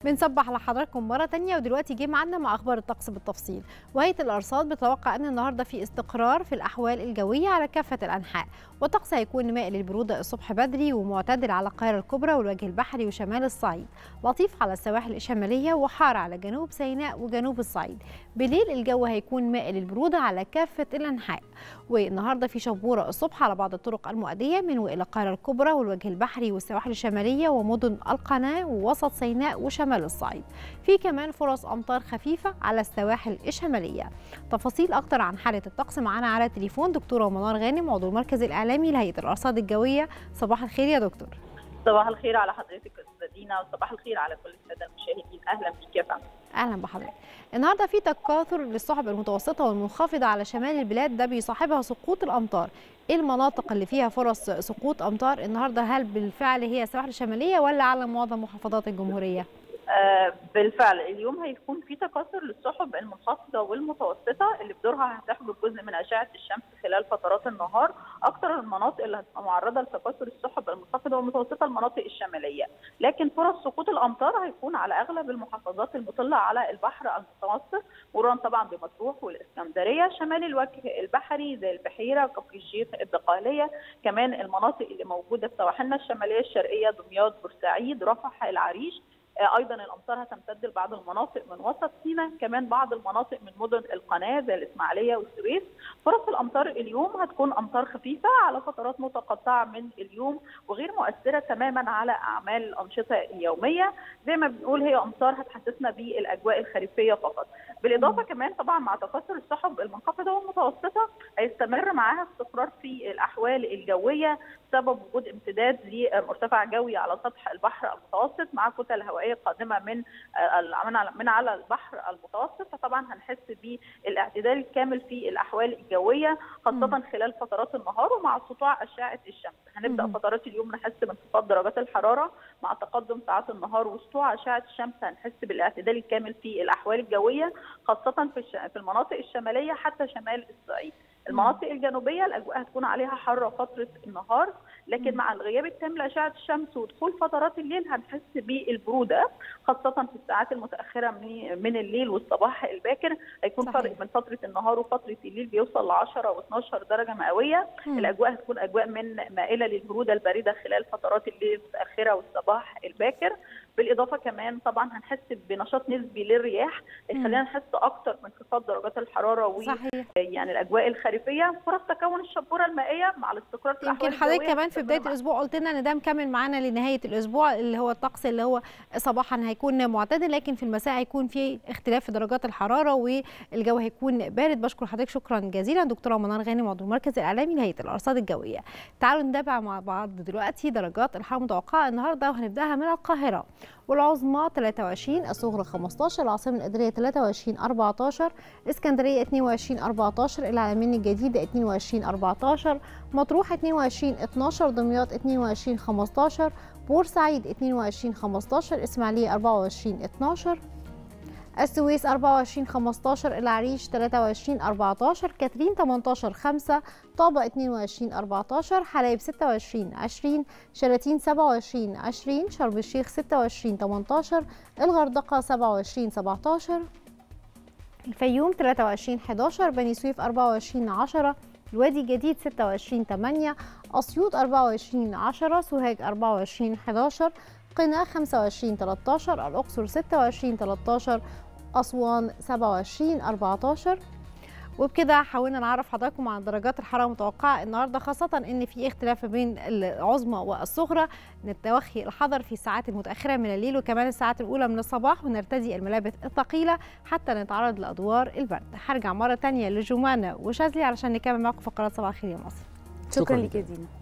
بنصبح لحضراتكم مرة تانية ودلوقتي جه معانا مع أخبار الطقس بالتفصيل وهيئة الأرصاد بتتوقع أن النهاردة في استقرار في الأحوال الجوية على كافة الأنحاء والطقس هيكون مائل للبرودة الصبح بدري ومعتدل على القاهرة الكبرى والوجه البحري وشمال الصعيد لطيف على السواحل الشمالية وحار على جنوب سيناء وجنوب الصعيد بالليل الجو هيكون مائل للبرودة على كافة الأنحاء والنهاردة في شبورة الصبح على بعض الطرق المؤدية من وإلى القاهرة الكبرى والوجه البحري والسواحل الشمالية ومدن القناة ووسط سيناء وشمال الصعيد في كمان فرص أمطار خفيفة على السواحل الشمالية تفاصيل أكتر عن حالة الطقس معانا على التليفون دكتورة منار غانم عضو المركز الإعلامي لهيئة الأرصاد الجوية صباح الخير يا دكتور صباح الخير على حضرتك استاذه دينا وصباح الخير على كل الساده المشاهدين اهلا بيك يا فندم اهلا بحضرتك النهارده في تكاثر للسحب المتوسطه والمنخفضه على شمال البلاد ده بيصاحبها سقوط الامطار ايه المناطق اللي فيها فرص سقوط امطار النهارده هل بالفعل هي السواحل الشماليه ولا على معظم محافظات الجمهوريه آه بالفعل اليوم هيكون في تكاثر للسحب المنخفضه والمتوسطه اللي بدورها هتحجب جزء من اشعه الشمس خلال فترات النهار اكثر المناطق اللي هتبقى معرضه لتكاثر السحب المنخفضه والمتوسطه المناطق الشماليه لكن فرص سقوط الامطار هيكون على اغلب المحافظات المطله على البحر المتوسط مرورا طبعا بمطروح والاسكندريه شمال الوجه البحري زي البحيره كفر الشيخ الدقهليه كمان المناطق اللي موجوده في سواحلنا الشماليه الشرقيه دمياط بورسعيد رفح العريش ايضا الامطار هتمتد لبعض المناطق من وسط سيناء كمان بعض المناطق من مدن القناه زي الاسماعيليه والسويس فرص الامطار اليوم هتكون امطار خفيفه على فترات متقطعه من اليوم وغير مؤثره تماما على اعمال الانشطه اليوميه زي ما بنقول هي امطار هتحسسنا بالاجواء الخريفيه فقط بالاضافه كمان طبعا مع تكاثر السحب المنخفضه والمتوسطه هيستمر معاها استقرار في الاحوال الجويه بسبب وجود امتداد لمرتفع جوي على سطح البحر المتوسط مع كتل هوائيه قادمه من من على البحر المتوسط فطبعا هنحس بالاعتدال الكامل في الاحوال الجويه خاصه خلال فترات النهار ومع سطوع اشعه الشمس هنبدا فترات اليوم نحس بانخفاض درجات الحراره مع تقدم ساعات النهار وسطوع اشعه الشمس هنحس بالاعتدال الكامل في الاحوال الجويه خاصه في المناطق الشماليه حتى شمال الصعيد المناطق الجنوبيه الاجواء هتكون عليها حاره فتره النهار لكن مع الغياب التام لاشعه الشمس ودخول فترات الليل هنحس بالبروده خاصه في الساعات المتاخره من الليل والصباح الباكر هيكون صحيح. فرق من فتره النهار وفتره الليل بيوصل ل 10 و12 درجه مئويه مم. الاجواء هتكون اجواء من مائله للبروده البارده خلال فترات الليل المتاخره والصباح الباكر بالاضافه كمان طبعا هنحس بنشاط نسبي للرياح خلينا نحس اكتر من انخفاض درجات الحراره و يعني الاجواء الخريفيه فرص تكون الشبوره المائيه مع الاستقرار في يمكن حضرتك كمان في بدايه الاسبوع قلت لنا ان ده مكمل معانا لنهايه الاسبوع اللي هو الطقس اللي هو صباحا هيكون معتدل لكن في المساء هيكون في اختلاف في درجات الحراره والجو هيكون بارد بشكر حضرتك شكرا جزيلا دكتوره منار غانم عضو المركز الاعلامي لهيئه الارصاد الجويه تعالوا نتابع مع بعض دلوقتي درجات الحراره المتوقعه النهارده وهنبداها من القاهره والعظمى 23 الصغرى 15 العاصمه الاداريه 23 14 اسكندريه 22 14 العلمين الجديده 22 14 مطروح 22 12 دمياط 22 15 بورسعيد 22 15 اسماعيليه 24 12 السويس 24 15 العريش 23 14 كاترين 18 5 طابة 22 14 حلايب 26 20 شلاتين 27 20 شرم الشيخ 26 18 الغردقة 27 17 الفيوم 23 11 بني سويف 24 10 الوادي الجديد 26 8 أسيوط 24 10 سوهاج 24 11 قنا 25 13 الأقصر 26 13 أسوان 27 14 وبكده حاولنا نعرف حضراتكم عن درجات الحراره المتوقعه النهارده خاصه ان في اختلاف بين العظمى والصغرى نتوخي الحذر في الساعات المتاخره من الليل وكمان الساعات الاولى من الصباح ونرتدي الملابس الثقيله حتى نتعرض لادوار البرد هرجع مره ثانيه لجمانه وشاذلي علشان نكمل معكم فقرات صباح الخير يا مصر شكرا, شكرا لك يا دينا